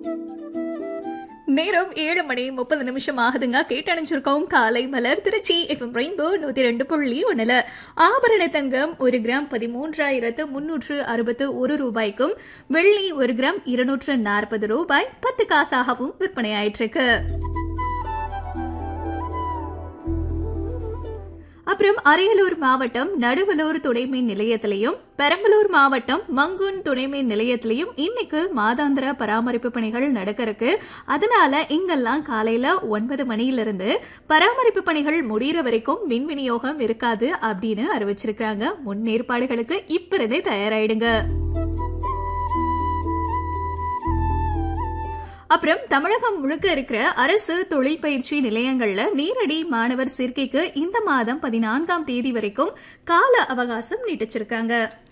நேரம் ஏழு மணி முப்பது நிமிஷம் ஆகுதுங்க கேட்டணிஞ்சிருக்கோம் காலை மலர் திருச்சி எஃப்எம் ரெயின்போ நூத்தி ரெண்டு புள்ளி ஒண்ணுல ஆபரண தங்கம் ஒரு கிராம் பதிமூன்றாயிரத்து முன்னூற்று அறுபத்து ஒரு ரூபாய்க்கும் வெள்ளி ஒரு கிராம் இருநூற்று நாற்பது ரூபாய் பத்து காசாகவும் விற்பனையாயிட்டிருக்கு அப்புறம் அரியலூர் மாவட்டம் நடுவலூர் துணைமின் நிலையத்திலையும் பெரம்பலூர் மாவட்டம் மங்குன் துணைமின் நிலையத்திலையும் இன்னைக்கு மாதாந்திர பராமரிப்பு பணிகள் நடக்க இருக்கு அதனால இங்கெல்லாம் காலையில ஒன்பது மணியிலிருந்து பராமரிப்பு பணிகள் முடிகிற வரைக்கும் மின் விநியோகம் இருக்காது அப்படின்னு அறிவிச்சிருக்காங்க முன்னேற்பாடுகளுக்கு இப்ப இருந்தே தயாராயிடுங்க அப்புறம் தமிழகம் முழுக்க இருக்கிற அரசு தொழில் பயிற்சி நிலையங்கள்ல நேரடி மாணவர் சேர்க்கைக்கு இந்த மாதம் பதினான்காம் தேதி வரைக்கும் கால அவகாசம் நீட்டிச்சிருக்காங்க